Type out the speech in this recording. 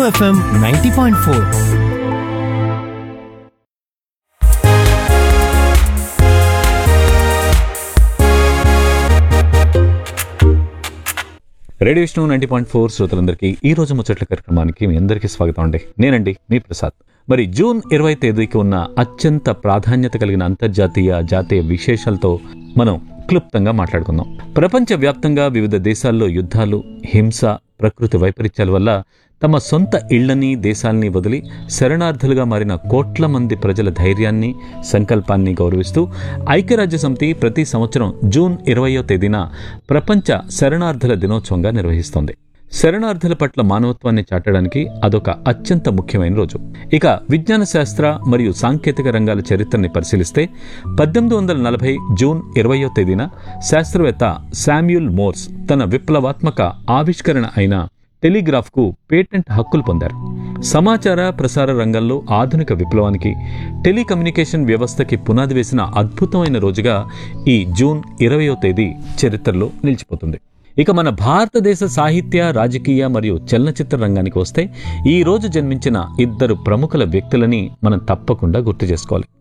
FM ninety point four radio Vishnu ninety point four శ్రోతలందరికీ ఈ రోజు ముచ్చట్ల కార్యక్రమానికి మీ అందరికీ స్వాగతం అండి నేనండి మీ ప్రసాద్ మరి జూన్ ఇరవై తేదీకి ఉన్న అత్యంత ప్రాధాన్యత కలిగిన అంతర్జాతీయ జాతీయ విశేషాలతో మనం క్లుప్తంగా మాట్లాడుకుందాం ప్రపంచ వ్యాప్తంగా వివిధ దేశాల్లో యుద్ధాలు హింస ప్రకృతి వైపరీత్యాల వల్ల తమ సొంత ఇళ్లని దేశాల్ని వదిలి శరణార్థులుగా మారిన కోట్ల మంది ప్రజల ధైర్యాన్ని సంకల్పాన్ని గౌరవిస్తూ ఐక్యరాజ్య సమితి ప్రతి సంవత్సరం జూన్ ఇరవయో తేదీన ప్రపంచ శరణార్థుల దినోత్సవంగా నిర్వహిస్తోంది శరణార్థుల పట్ల మానవత్వాన్ని చాటడానికి అదొక అత్యంత ముఖ్యమైన రోజు ఇక విజ్ఞాన శాస్త్ర మరియు సాంకేతిక రంగాల చరిత్రని పరిశీలిస్తే పద్దెనిమిది వందల నలభై జూన్ ఇరవయో తేదీన శాస్త్రవేత్త శామ్యూల్ మోర్స్ తన విప్లవాత్మక ఆవిష్కరణ అయిన టెలిగ్రాఫ్కు పేటెంట్ హక్కులు పొందారు సమాచార ప్రసార రంగంలో ఆధునిక విప్లవానికి టెలికమ్యూనికేషన్ వ్యవస్థకి పునాది వేసిన అద్భుతమైన రోజుగా ఈ జూన్ ఇరవయో తేదీ చరిత్రలో నిలిచిపోతుంది ఇక మన భారతదేశ సాహిత్య రాజకీయ మరియు చలనచిత్ర రంగానికి వస్తే ఈ రోజు జన్మించిన ఇద్దరు ప్రముఖుల వ్యక్తులని మనం తప్పకుండా గుర్తు చేసుకోవాలి